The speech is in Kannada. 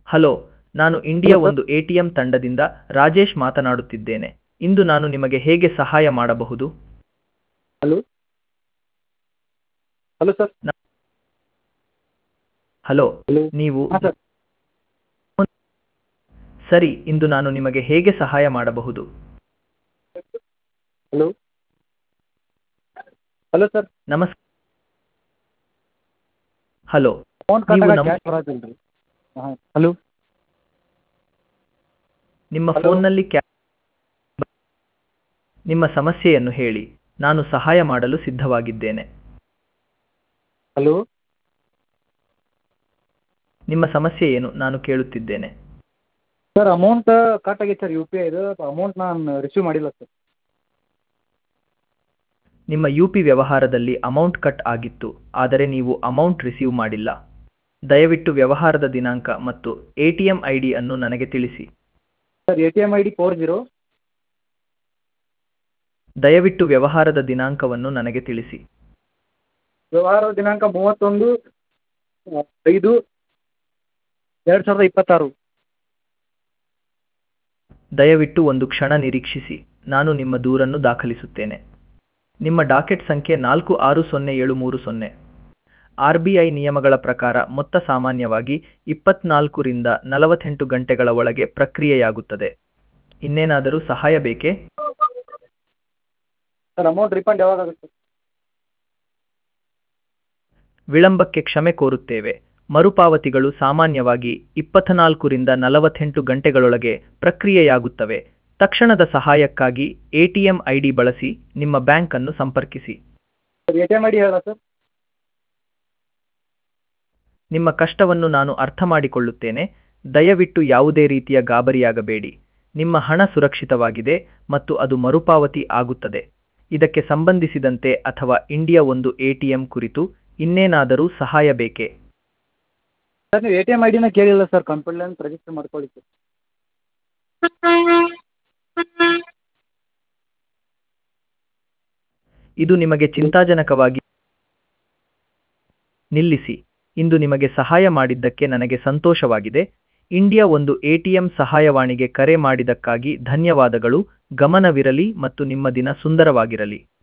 ಹಲೋ ನಾನು ಇಂಡಿಯಾ ಹಲೋ ಸರ್. ಒಂದು ಎಟಿಎಂ ತಂಡದಿಂದ ರಾಜೇಶ್ ಮಾತನಾಡುತ್ತಿದ್ದೇನೆ ಇಂದು ನಾನು ನಿಮಗೆ ಹೇಗೆ ಸಹಾಯ ಮಾಡಬಹುದು hello hello sir hello hello ನೀವು ಹಾಂ ಸರ್ ಸರಿ ಇಂದು ನಾನು ನಿಮಗೆ ಹೇಗೆ ಸಹಾಯ ಮಾಡಬಹುದು ಹಲೋ ಹಲೋ ಸರ್ ನಮಸ್ ಹಲೋ ಫೋನ್ ನೀವು ಕಟ್ಟಾಗ ನಮ್ಮ- ಕ್ಯಾಶ್ ಬರತ್ತಿಲ್ಲ ರೀ ಹಾಂ ಹಲೋ ನಿಮ್ಮ ಹಲೋ. ಫೋನ್ನಲ್ಲಿ ಕ್ಯಾ ನಿಮ್ಮ ಸಮಸ್ಯೆಯನ್ನು ಹೇಳಿ ನಾನು ಸಹಾಯ ಮಾಡಲು ಸಿದ್ಧವಾಗಿದ್ದೇನೆ ಹಲೋ ನಿಮ್ಮ ಸಮಸ್ಯೆ ಏನು ನಾನು ಕೇಳುತ್ತಿದ್ದೇನೆ ಸರ್ ಅಮೌಂಟ್ ಕಟ್ ಆಗೈತೆ ಸರ್ ಯು ಪಿ ಐದು ಅಮೌಂಟ್ ನಾನು ರಿಸೀವ್ ಮಾಡಿಲ್ಲ ಸರ್ ನಿಮ್ಮ ಯು ಪಿ ವ್ಯವಹಾರದಲ್ಲಿ ಅಮೌಂಟ್ ಕಟ್ ಆಗಿತ್ತು ಆದರೆ ನೀವು ಅಮೌಂಟ್ ರಿಸೀವ್ ಮಾಡಿಲ್ಲ ದಯವಿಟ್ಟು ವ್ಯವಹಾರದ ದಿನಾಂಕ ಮತ್ತು ಎಟಿಎಂ ಐ ಡಿ ಅನ್ನು ನನಗೆ ತಿಳಿಸಿ sir A T M I D four zero ದಯವಿಟ್ಟು ವ್ಯವಹಾರದ ದಿನಾಂಕವನ್ನು ನನಗೆ ತಿಳಿಸಿ ವ್ಯವಹಾರ ದಿನಾಂಕ ಮೂವತ್ತೊಂದು ಐದು ಎರಡು ಸಾವಿರದ ಇಪ್ಪತ್ತಾರು ದಯವಿಟ್ಟು ಒಂದು ಕ್ಷಣ ನಿರೀಕ್ಷಿಸಿ ನಾನು ನಿಮ್ಮ ದೂರನ್ನು ದಾಖಲಿಸುತ್ತೇನೆ ನಿಮ್ಮ ಡಾಕೆಟ್ ಸಂಖ್ಯೆ ನಾಲ್ಕು ಆರು ಸೊನ್ನೆ ಏಳು ಮೂರು ಸೊನ್ನೆ ಆರ್ ಬಿ ಐ ನಿಯಮಗಳ ಪ್ರಕಾರ ಮೊತ್ತ ಸಾಮಾನ್ಯವಾಗಿ ಇಪ್ಪತ್ನಾಲ್ಕರಿಂದ ನಲವತ್ತೆಂಟು ಗಂಟೆಗಳ ಒಳಗೆ ಪ್ರಕ್ರಿಯೆಯಾಗುತ್ತದೆ ಇನ್ನೇನಾದರೂ ಸಹಾಯ ಬೇಕೇ ಸರ್ ಅಮೌಂಟ್ ರಿಫಂಡ್ ಯಾವಾಗ ಆಗುತ್ತೆ ವಿಳಂಬಕ್ಕೆ ಕ್ಷಮೆ ಕೋರುತ್ತೇವೆ ಮರುಪಾವತಿಗಳು ಸಾಮಾನ್ಯವಾಗಿ ಇಪ್ಪತ್ನಾಲ್ಕರಿಂದ ನಲವತ್ತೆಂಟು ಗಂಟೆಗಳೊಳಗೆ ಪ್ರಕ್ರಿಯೆಯಾಗುತ್ತವೆ ತಕ್ಷಣದ ಸಹಾಯಕ್ಕಾಗಿ ಎಟಿಎಂ ಐಡಿ ಬಳಸಿ ನಿಮ್ಮ ಬ್ಯಾಂಕ್ ಅನ್ನು ಸಂಪರ್ಕಿಸಿ sir A T M I D ಹೇಳ ಸರ್ ನಿಮ್ಮ ಕಷ್ಟವನ್ನು ನಾನು ಅರ್ಥ ಮಾಡಿಕೊಳ್ಳುತ್ತೇನೆ ದಯವಿಟ್ಟು ಯಾವುದೇ ರೀತಿಯ ಗಾಬರಿಯಾಗಬೇಡಿ ನಿಮ್ಮ ಹಣ ಸುರಕ್ಷಿತವಾಗಿದೆ ಮತ್ತು ಅದು ಮರುಪಾವತಿ ಆಗುತ್ತದೆ ಇದಕ್ಕೆ ಸಂಬಂಧಿಸಿದಂತೆ ಅಥವಾ ಇಂಡಿಯಾ ಒಂದು ಎಟಿಎಂ ಕುರಿತು ಇನ್ನೇನಾದರೂ ಸಹಾಯ ಬೇಕೇ ಸರ್ ನೀವು ಎ ಟಿ ಎಮ್ ಐ ಡಿನ ಕೇಳಿಲ್ಲ ಸರ್ ಕಂಪ್ಲೇಂಟ್ ರಿಜಿಸ್ಟರ್ ಮಾಡ್ಕೊಳ್ಳಿ ಸರ್ ಇದು ನಿಮಗೆ ಚಿಂತಾಜನಕವಾಗಿ ನಿಲ್ಲಿಸಿ ಇಂದು ನಿಮಗೆ ಸಹಾಯ ಮಾಡಿದ್ದಕ್ಕೆ ನನಗೆ ಸಂತೋಷವಾಗಿದೆ ಇಂಡಿಯಾ ಒಂದು ಎಟಿಎಂ ಸಹಾಯವಾಣಿಗೆ ಕರೆ ಮಾಡಿದ್ದಕ್ಕಾಗಿ ಧನ್ಯವಾದಗಳು ಗಮನವಿರಲಿ ಮತ್ತು ನಿಮ್ಮ ದಿನ ಸುಂದರವಾಗಿರಲಿ